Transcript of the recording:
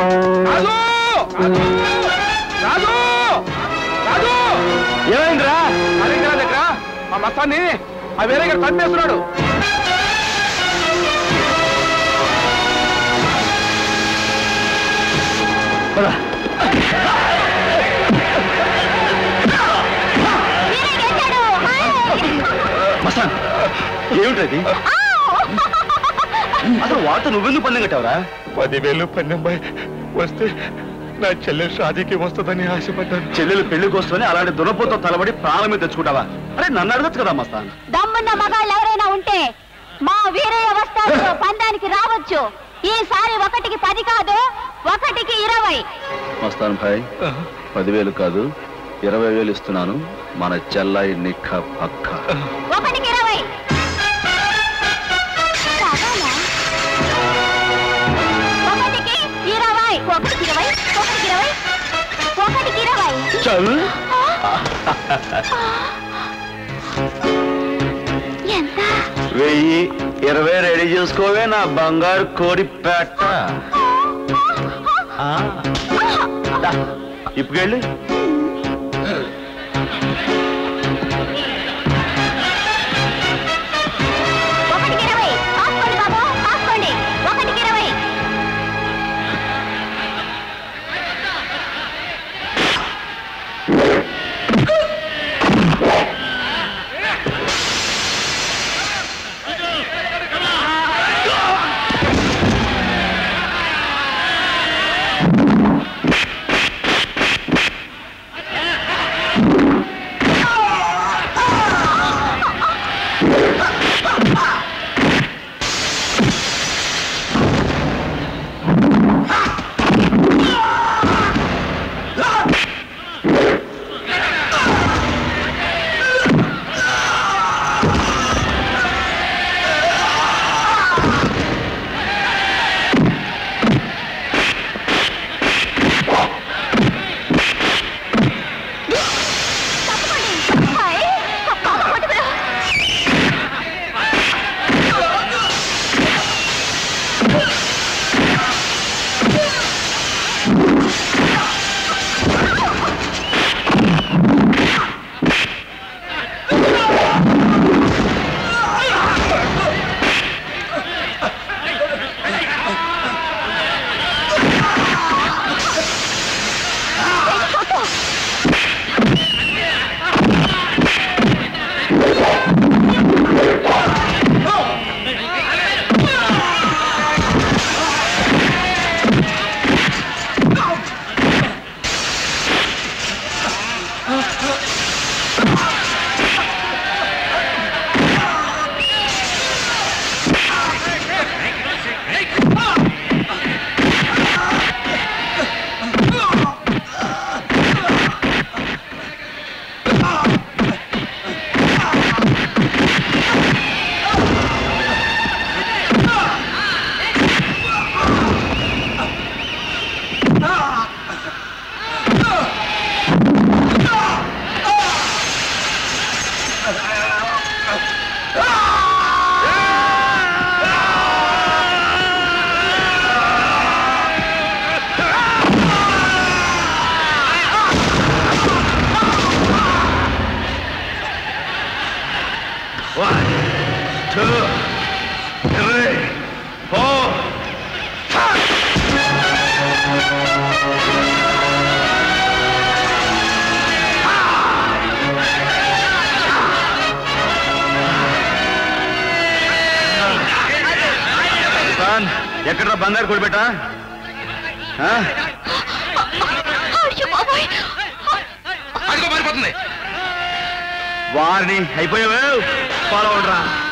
రాజు రాజు రాజు ఏమైందిరా హరిగ్రా దగ్గర మా మస్తాన్ని ఆ వేరే గారు తన్నేస్తున్నాడు మస్తాన్ ఏమిటది అసలు వాడితో నువ్వెందుకు పందెం కట్టావురా పదివేలు పన్నెంబై వస్తే నా చెల్లెలు షాదీకి వస్తుందని ఆశపడ్డాను చెల్లెలు పెళ్లికి వస్తూనే అలాంటి దురపోతో తలబడి ప్రాణం మీద తెచ్చుకుంటావా అరే నన్ను అడగచ్చు కదా మస్తాన్ దమ్మున్న మగాళ్ళు ఎవరైనా ఉంటే మా వీరయ్య వస్తాడు పందానికి రావచ్చు ఈసారి ఒకటికి పది కాదు ఒకటికి ఇరవై మస్తాన్ భాయ్ పదివేలు కాదు ఇరవై వేలు ఇస్తున్నాను మన చెల్లాయి నిక్క పక్క ఒకటికి ఇరవై కావాలా? ఒకటికి ఇరవై ఒకటికి ఇరవై ఒకటికి ఇరవై ఒకటికి ఇరవై చల్ ఎంత వెయ్యి ఇరవై రెడీ చేసుకోవే నా బంగారు కోడి పెట్ట ఆ. దా, ఇప్పుకెళ్ళి ఒకటికి ఇరవై కాసుకోండి బాబు కాసుకోండి ఒకటికి ఇరవై తప్పకోండి హాయ్, బాబు పట్టుకురా. One, two, three, four. ఎక్కడ బంగారు కొడిపెట్టా అయ్యో బాబోయ్. అదిగో మారిపోతుంది వారిని అయిపోయావు ఫాలో అవడరా